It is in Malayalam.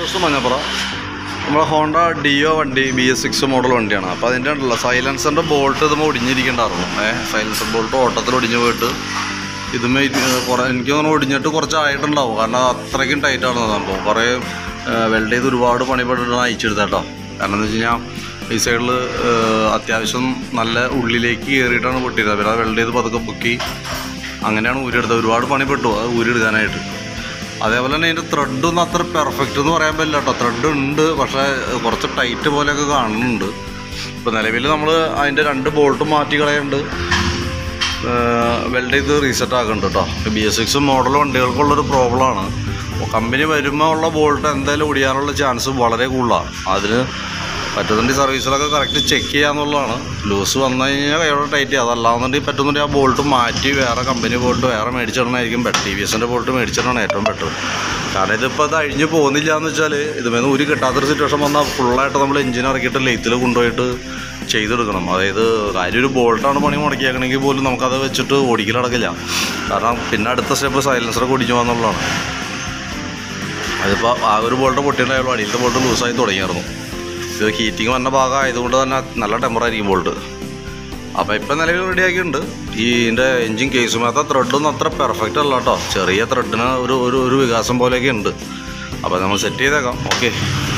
ദിവസം മഞ്ഞപ്പുറ നമ്മളെ ഹോണ്ട ഡിയോ വണ്ടി ബി എസ് സിക്സ് മോഡൽ വണ്ടിയാണ് അപ്പോൾ അതിൻ്റെ ഉണ്ടല്ലോ സൈലൻസറിൻ്റെ ബോൾട്ട് ഇതുമ്പോൾ ഒടിഞ്ഞിരിക്കണ്ടായിരുന്നു ഏഹ് സൈലൻസർ ബോൾട്ട് ഓട്ടത്തിൽ ഒടിഞ്ഞ് പോയിട്ട് ഇതുമേ കുറേ എനിക്ക് തോന്നുന്നു ഒടിഞ്ഞിട്ട് കുറച്ച് ആയിട്ടുണ്ടാവും കാരണം അത്രയ്ക്കും ടൈറ്റാണ് സംഭവം കുറേ വെൽഡ് ചെയ്ത് ഒരുപാട് പണിപ്പെട്ടിട്ടാണ് അയച്ചെടുത്തേട്ടോ കാരണം എന്ന് വെച്ച് കഴിഞ്ഞാൽ ഈ സൈഡിൽ അത്യാവശ്യം നല്ല ഉള്ളിലേക്ക് കയറിയിട്ടാണ് പൊട്ടിയത് പിന്നെ വെൽഡ് ചെയ്ത് പതുക്കെ പൊക്കി അങ്ങനെയാണ് ഊരിയെടുത്തത് ഒരുപാട് പണിപ്പെട്ടു അത് ഊരിയെടുക്കാനായിട്ട് അതേപോലെ തന്നെ അതിൻ്റെ ത്രെഡൊന്നും അത്ര പെർഫെക്റ്റ് എന്ന് പറയാൻ പറ്റില്ല കേട്ടോ ത്രെഡ് ഉണ്ട് പക്ഷേ കുറച്ച് ടൈറ്റ് പോലെയൊക്കെ കാണുന്നുണ്ട് ഇപ്പോൾ നിലവിൽ നമ്മൾ അതിൻ്റെ രണ്ട് ബോൾട്ട് മാറ്റി കളയുന്നുണ്ട് വെൽഡ് ചെയ്ത് റീസെറ്റ് ആക്കുന്നുണ്ട് കേട്ടോ ബി എസ് സിക്സ് മോഡൽ വണ്ടികൾക്കുള്ളൊരു പ്രോബ്ലമാണ് കമ്പനി വരുമ്പോൾ ഉള്ള ബോൾട്ട് എന്തായാലും ഒടിയാനുള്ള ചാൻസ് വളരെ കൂടുതലാണ് അതിന് പറ്റുന്നുണ്ടെങ്കിൽ സർവീസിലൊക്കെ കറക്റ്റ് ചെക്ക് ചെയ്യാന്നുള്ളതാണ് ലൂസ് വന്നു കഴിഞ്ഞാൽ കൈയോടെ ടൈറ്റ് ചെയ്യുക അതല്ലാന്നുണ്ടെങ്കിൽ പറ്റുന്നുണ്ടെങ്കിൽ ആ ബോൾട്ട് മാറ്റി വേറെ കമ്പനി ബോൾട്ട് വേറെ മേടിച്ചിടണമായിരിക്കും ബെറ്റർ ടി വി എസിൻ്റെ ബോൾട്ട് മേടിച്ചിടണം ഏറ്റവും ബെറ്റർ കാരണം ഇതിപ്പോൾ അത് അഴിഞ്ഞ് പോകുന്നില്ല എന്ന് വെച്ചാൽ ഇതുമേന്ന് ഒരു കിട്ടാത്തൊരു സിറ്റുവേഷൻ വന്നാൽ ഫുള്ളായിട്ട് നമ്മൾ എഞ്ചിൻ ഇറക്കിയിട്ട് ലെയ്ത്തിൽ കൊണ്ടുപോയിട്ട് ചെയ്തെടുക്കണം അതായത് കാര്യം ഒരു ബോൾട്ടാണ് പണി മുടക്കിയേക്കണമെങ്കിൽ പോലും നമുക്കത് വെച്ചിട്ട് ഓടിക്കലടക്കില്ല കാരണം പിന്നെ അടുത്ത സ്റ്റെപ്പ് സൈലൻസറൊക്കെ ഒടിഞ്ഞു പോകുന്നുള്ളതാണ് അതിപ്പോൾ ആ ഒരു ബോൾട്ട് പൊട്ടിയിട്ടുണ്ടായുള്ളൂ അടിയിലത്തെ ബോൾട്ട് ലൂസായി തുടങ്ങിയായിരുന്നു ഇത് ഹീറ്റിംഗ് വന്ന ഭാഗം ആയതുകൊണ്ട് തന്നെ നല്ല ടെമ്പറായിരിക്കും ബോൾട്ട് അപ്പോൾ ഇപ്പം നിലവിൽ റെഡിയാക്കിയിട്ടുണ്ട് ഈ ഇതിൻ്റെ എൻജിൻ കേസുമാത്ത ത്രെഡൊന്നും അത്ര പെർഫെക്റ്റ് അല്ല കേട്ടോ ചെറിയ ത്രെഡിന് ഒരു ഒരു ഒരു വികാസം പോലെയൊക്കെ ഉണ്ട് അപ്പോൾ നമ്മൾ സെറ്റ് ചെയ്തേക്കാം ഓക്കെ